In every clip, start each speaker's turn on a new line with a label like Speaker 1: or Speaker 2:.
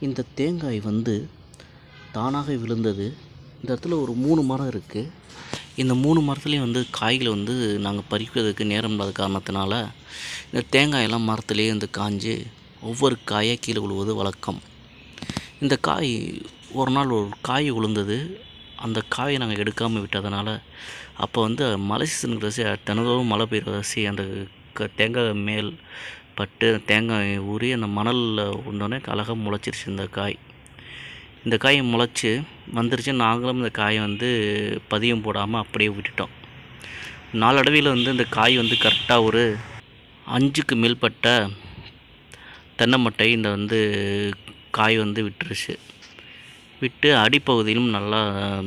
Speaker 1: இந்த தேங்காய் வந்து தானாக விழுந்தது இந்த இடத்துல ஒரு மூணு மரம் இருக்குது இந்த மூணு மரத்துலேயும் வந்து காய்கள் வந்து நாங்கள் பறிப்பதற்கு நேரம் இல்லாத காரணத்தினால இந்த தேங்காயெல்லாம் மரத்துலேயே வந்து காஞ்சு ஒவ்வொரு காயாக கீழே விழுவது வழக்கம் இந்த காய் ஒரு நாள் ஒரு காய் விழுந்தது அந்த காயை நாங்கள் எடுக்காமல் விட்டதுனால அப்போ வந்து மழை சீசனுக்கு ரசி தினந்தோறும் மழை பெய்கிற ரசி அந்த க தேங்காய் மேல் பட்டு தேங்காய் ஊறி அந்த மணலில் உண்டோடனே அழகாக முளைச்சிருச்சு இந்த காய் இந்த காய் முளைச்சி வந்துருச்சு நாங்களும் இந்த காயை வந்து பதியம் போடாமல் அப்படியே விட்டுட்டோம் நாளடைவில் வந்து இந்த காய் வந்து கரெக்டாக ஒரு அஞ்சுக்கு மேற்பட்ட தென்னை மட்டை இந்த வந்து காய் வந்து விட்டுருச்சு விட்டு அடிப்பகுதியிலும் நல்லா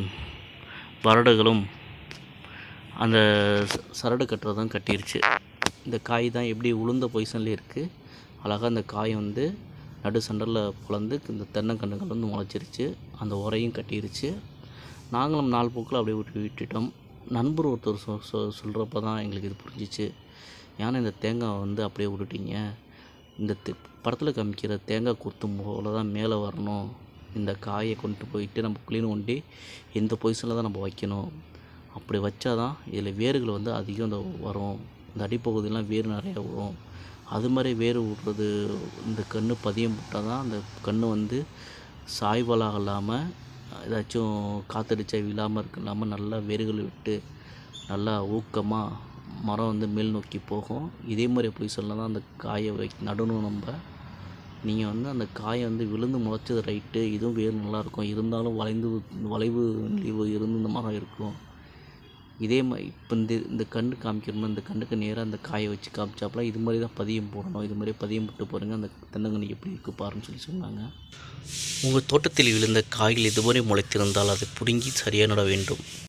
Speaker 1: வரடுகளும் அந்த ச- சரடு கட்டுறதும் கட்டிருச்சு இந்த காய் தான் எப்படி உளுந்த பொசிஷன்லேயே இருக்குது அழகாக அந்த காய் வந்து நடு சண்டரில் பிளந்து இந்த தென்னங்கன்றுகள் வந்து முளைச்சிருச்சு அந்த உரையும் கட்டிருச்சு நாங்களும் நாலு போக்கில் அப்படியே விட்டு விட்டுட்டோம் நண்பர் ஒருத்தர் சொ சொ சொல்கிறப்ப தான் எங்களுக்கு இது புரிஞ்சிச்சு ஏன்னா இந்த தேங்காய் வந்து அப்படியே விட்டுட்டீங்க இந்த படத்தில் காமிக்கிற தேங்காய் குத்தும் போல தான் மேலே வரணும் இந்த காயை கொண்டு போயிட்டு நம்ம குளிர் கொண்டு இந்த பொசிஷனில் தான் நம்ம வைக்கணும் அப்படி வச்சா தான் இதில் வேர்கள் வந்து அதிகம் இந்த வரும் இந்த அடிப்பகுதியெலாம் வேர் நிறையா வரும் அது மாதிரி வேர் விட்றது இந்த கன்று பதியம் விட்டால் தான் அந்த கன்று வந்து சாய்வலாக இல்லாமல் ஏதாச்சும் காற்றடிச்சா விழாமல் இருக்க இல்லாமல் நல்லா வேர்கள் விட்டு நல்லா ஊக்கமாக மரம் வந்து மேல் நோக்கி போகும் இதே மாதிரி பொசிஷனில் தான் அந்த காயை வை நடணும் நம்ம நீங்கள் வந்து அந்த காயை வந்து விழுந்து முளைச்சது ரைட்டு இதுவும் வேர் நல்லாயிருக்கும் இருந்தாலும் வளைந்து வளைவு நெளிவு இருந்து இந்த மரம் இருக்கும் இதே மாதிரி இப்போ இந்த இந்த கன்று காமிக்கணும்னா இந்த கண்ணுக்கு நேராக அந்த காயை வச்சு காமிச்சாப்புல இது மாதிரி தான் பதியம் போடணும் இது மாதிரி பதியம் போட்டு போகிறீங்க அந்த தென்னங்கன்று எப்படி இருக்கு பாருன்னு சொல்லி சொன்னாங்க உங்கள் தோட்டத்தில் விழுந்த காய்கள் இதுவரை முளைத்திருந்தால் அதை பிடுங்கி சரியாக நட வேண்டும்